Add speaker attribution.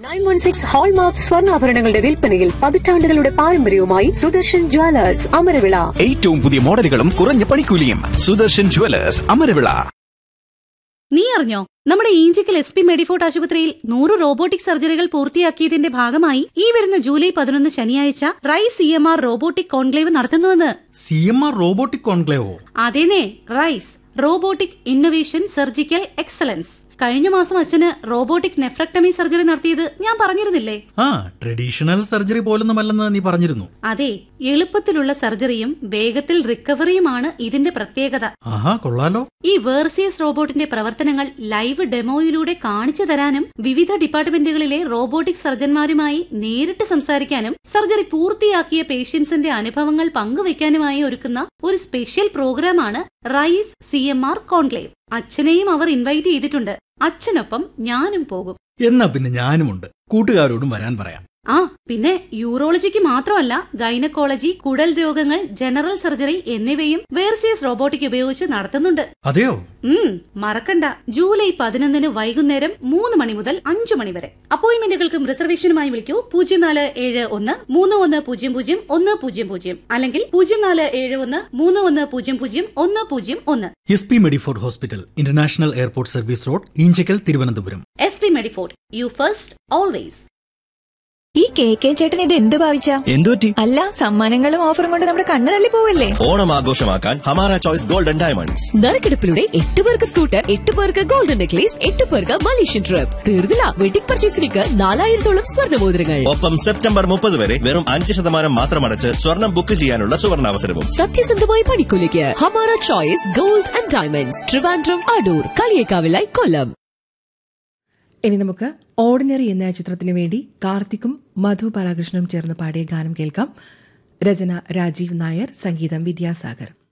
Speaker 1: nine one six hallmark സ്വർണ്ണാഭരണങ്ങളുടെ വിൽപ്പനയിൽ പതിറ്റാണ്ടുകളുടെ പാരമ്പര്യവുമായി സുദർശൻ ജ്വല്ലേഴ്സ് അമരവിള
Speaker 2: ഏറ്റവും പുതിയ മോഡലുകളും കുറഞ്ഞ പണിക്കൂലിയും സുദർശൻ ജുവലേഴ്സ് അമരവിള
Speaker 3: നീ അറിഞ്ഞോ നമ്മുടെ ഈഞ്ചിക്കൽ എസ് പി മെഡിഫോർട്ട് ആശുപത്രിയിൽ നൂറ് റോബോട്ടിക് സർജറികൾ പൂർത്തിയാക്കിയതിന്റെ ഭാഗമായി ഈ വരുന്ന ജൂലൈ പതിനൊന്ന് ശനിയാഴ്ച rise C M R robotic conclave നടത്തുന്നുവെന്ന്
Speaker 4: സി എം ആർ റോബോട്ടിക് കോൺക്ലേവോ
Speaker 3: അതേനേ rise robotic innovation surgical excellence കഴിഞ്ഞ മാസം അച്ഛന് റോബോട്ടിക് നെഫ്രക്ടമി സർജറി നടത്തിയത് ഞാൻ പറഞ്ഞിരുന്നില്ലേ
Speaker 4: ആ ട്രഡീഷണൽ സർജറി പോലൊന്നുമല്ലെന്ന് നീ പറഞ്ഞിരുന്നു
Speaker 3: അതെ എളുപ്പത്തിലുള്ള സർജറിയും വേഗത്തിൽ റിക്കവറിയുമാണ് ഇതിന്റെ പ്രത്യേകത
Speaker 4: ആഹാ കൊള്ളാലോ
Speaker 3: ഈ വേർസിയസ് റോബോട്ടിന്റെ പ്രവർത്തനങ്ങൾ ലൈവ് ഡെമോയിലൂടെ കാണിച്ചു തരാനും വിവിധ ഡിപ്പാർട്ട്മെന്റുകളിലെ റോബോട്ടിക് സർജന്മാരുമായി നേരിട്ട് സംസാരിക്കാനും സർജറി പൂർത്തിയാക്കിയ പേഷ്യൻസിന്റെ അനുഭവങ്ങൾ പങ്കുവയ്ക്കാനുമായി ഒരുക്കുന്ന ഒരു സ്പെഷ്യൽ പ്രോഗ്രാമാണ് rise C M R conclave അച്ഛനെയും അവർ ഇൻവൈറ്റ് ചെയ്തിട്ടുണ്ട് അച്ഛനൊപ്പം ഞാനും പോകും
Speaker 4: എന്നാ പിന്നെ ഞാനുമുണ്ട് കൂട്ടുകാരോടും വരാൻ പറയാം
Speaker 3: ആ പിന്നെ യൂറോളജിക്ക് മാത്രമല്ല ഗൈനക്കോളജി കുടൽ രോഗങ്ങൾ ജനറൽ സർജറി എന്നിവയും വേർസിയസ് റോബോട്ടിക് ഉപയോഗിച്ച് നടത്തുന്നുണ്ട്
Speaker 4: അതെയോ
Speaker 3: ഉം മറക്കണ്ട ജൂലൈ പതിനൊന്നിന് വൈകുന്നേരം മൂന്ന് മണി മുതൽ അഞ്ചു മണി വരെ അപ്പോയിന്റ്മെന്റുകൾക്കും റിസർവേഷനുമായി വിളിക്കൂ പൂജ്യം നാല് ഏഴ് ഒന്ന് മൂന്ന് ഒന്ന് പൂജ്യം പൂജ്യം ഒന്ന് പൂജ്യം പൂജ്യം അല്ലെങ്കിൽ പൂജ്യം നാല് ഏഴ് ഒന്ന് മൂന്ന് ഒന്ന് പൂജ്യം പൂജ്യം ഒന്ന് പൂജ്യം ഒന്ന്
Speaker 4: S P Medifort hospital international airport service road Enchakkal Thiruvananthapuram
Speaker 3: S P Medifort you first always
Speaker 5: ഈ കെ കെ ചേട്ടൻ ഇത് എന്ത് ഭാവിച്ച
Speaker 6: എന്തുപറ്റി
Speaker 5: അല്ല സമ്മാനങ്ങളും ഓഫറും കൊണ്ട് നമ്മുടെ കണ്ണ് തള്ളി പോവല്ലേ
Speaker 6: ഓണം ആഘോഷമാക്കാൻ ഹമാര ചോയ്സ് ഗോൾഡൻ ഡയമണ്ട്സ്
Speaker 7: നറുക്കെടുപ്പിലൂടെ എട്ട് പേർക്ക് സ്കൂട്ടർ എട്ട് പേർക്ക് ഗോൾഡൻ നെക്ലേസ് എട്ട് പേർക്ക് മലേഷ്യൻ ട്രിപ്പ് തീർന്നില്ല വെഡിംഗ് പർച്ചേസിലേക്ക് നാലായിരത്തോളം സ്വർണ്ണമോതിരങ്ങൾ
Speaker 6: ഒപ്പം സെപ്റ്റംബർ മുപ്പത് വരെ വെറും അഞ്ച് ശതമാനം മാത്രം അടച്ച് സ്വർണം ബുക്ക് ചെയ്യാനുള്ള സുവർണാവസരവും
Speaker 7: സത്യസന്ധമായ പണിക്കൂലിക്ക് Hamara choice gold and diamonds Trivandrum Adoor കളിയേക്കാവിലായി കൊല്ലം
Speaker 8: ഇനി നമുക്ക് ഓർഡിനറി എന്ന ചിത്രത്തിനു വേണ്ടി കാർത്തിക്കും മധു ബാലകൃഷ്ണനും ചേർന്ന് പാടിയ ഗാനം കേൾക്കാം രചന രാജീവ് നായർ സംഗീതം വിദ്യാസാഗർ